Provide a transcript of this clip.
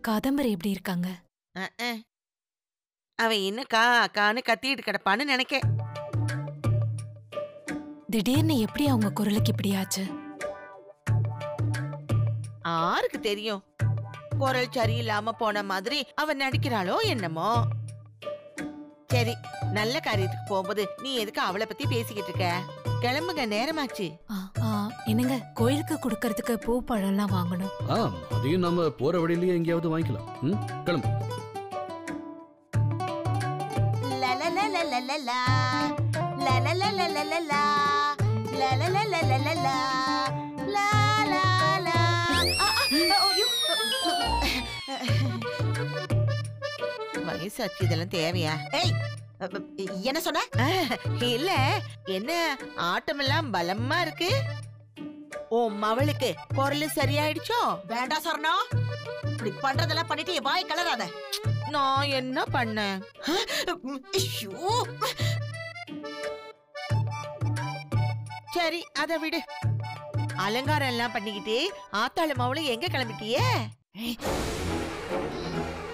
காதம்பரி எப்படி இருக்காங்க அஹ், அஹ். அவன் இன்னும் கா கான்னு கத்திட்டு கிடப்பான்னு நினைக்க திடீர்னு எப்படி அவங்க குரலுக்கு இப்படி ஆச்சு ஆருக்கு தெரியும் குரல் சரியில்லாம போன மாதிரி அவன் நடிக்கிறாளோ என்னமோ சரி நல்ல காரியத்துக்கு போகும்போது நீ எதுக்கு அவளை பத்தி பேசிக்கிட்டு இருக்க கிளம்புங்க நேரமாச்சு ஆ, ஆ, என்னங்க கோயிலுக்கு கொடுக்கறதுக்கு பூ பழம்லாம் வாங்கணும் ஆ அதையும் நம்ம போற வழியிலேயே எங்கேயாவது வாங்கிக்கலாம் ம் கிளம்பு லலலலலலலா, லலலலலலலா, லலலலலலலா, லாலாலா. ஆ, ஆ, ஐயோ. வயசாச்சு இதெல்லாம் தேவையா ஏய் அ, அ, என்ன சொன்ன இல்ல என்ன ஆட்டமெல்லாம் பலமா இருக்கு ஓ மவளுக்கு குரல் சரியாயிடுச்சோ வேண்டாம் சரணா இப்படி பண்றதெல்லாம் பண்ணிட்டு என் வாய் கலராத நான் என்ன பண்ணேன் ஐயோ சரி அத விடு அலங்காரம் எல்லாம் பண்ணிக்கிட்டு ஆத்தாளு மவளும் எங்க கிளம்பிட்டியே